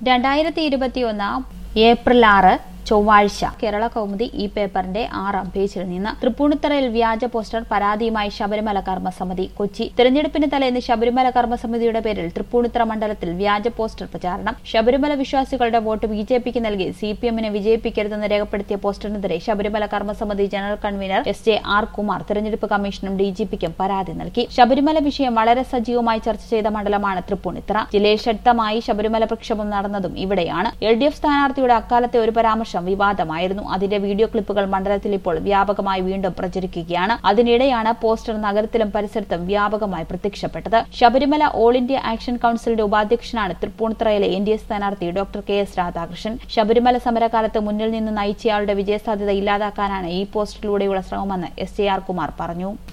രണ്ടായിരത്തി ഇരുപത്തിയൊന്ന് ഏപ്രിൽ ആറ് ചൊവ്വാഴ്ച കേരള കൗമുദി ഈ പേപ്പറിന്റെ ആറാം പേജിൽ നിന്ന് തൃപ്പൂണിത്തറയിൽ വ്യാജ പോസ്റ്റർ പരാതിയുമായി ശബരിമല കർമ്മസമിതി കൊച്ചി തെരഞ്ഞെടുപ്പിന് തലേന്ന് ശബരിമല കർമ്മസമിതിയുടെ പേരിൽ തൃപ്പൂണിത്തറ മണ്ഡലത്തിൽ വ്യാജ പോസ്റ്റർ പ്രചാരണം ശബരിമല വിശ്വാസികളുടെ വോട്ട് ബി ജെ പിക്ക് നൽകി സി പി എമ്മിനെ വിജയിപ്പിക്കരുതെന്ന് രേഖപ്പെടുത്തിയ പോസ്റ്ററിനെതിരെ Sabarimala Karmasamithi general convener S J R Kumar തെരഞ്ഞെടുപ്പ് കമ്മീഷനും ഡി ജി പിക്കും പരാതി നൽകി ശബരിമല വിഷയം വളരെ സജീവമായി ചർച്ച ചെയ്ത മണ്ഡലമാണ് തൃപ്പൂണിത്തറ ജില്ലയിൽ ശക്തമായി ശബരിമല പ്രക്ഷോഭം നടന്നതും ഇവിടെയാണ് എൽ ഡി എഫ് സ്ഥാനാർത്ഥിയുടെ അക്കാലത്തെ ഒരു പരാമർശം വിവാദമായിരുന്നു അതിന്റെ വീഡിയോ ക്ലിപ്പുകൾ മണ്ഡലത്തിൽ ഇപ്പോൾ വ്യാപകമായി വീണ്ടും പ്രചരിക്കുകയാണ് അതിനിടെയാണ് പോസ്റ്റർ നഗരത്തിലും പരിസരത്തും വ്യാപകമായി പ്രത്യക്ഷപ്പെട്ടത് ശബരിമല ഓൾ ഇന്ത്യ ആക്ഷൻ കൌൺസിലിന്റെ ഉപാധ്യക്ഷനാണ് തൃപ്പൂണിത്തറയിലെ എൻ ഡി എ സ്ഥാനാർത്ഥി doctor K S Radhakrishnan Sabarimala സമരകാലത്ത് മുന്നിൽ നിന്ന് നയിച്ചയാളുടെ വിജയസാധ്യത ഇല്ലാതാക്കാനാണ് ഈ പോസ്റ്ററിലൂടെയുള്ള ശ്രമമെന്ന് എസ് ജെ ആർ കുമാർ പറഞ്ഞു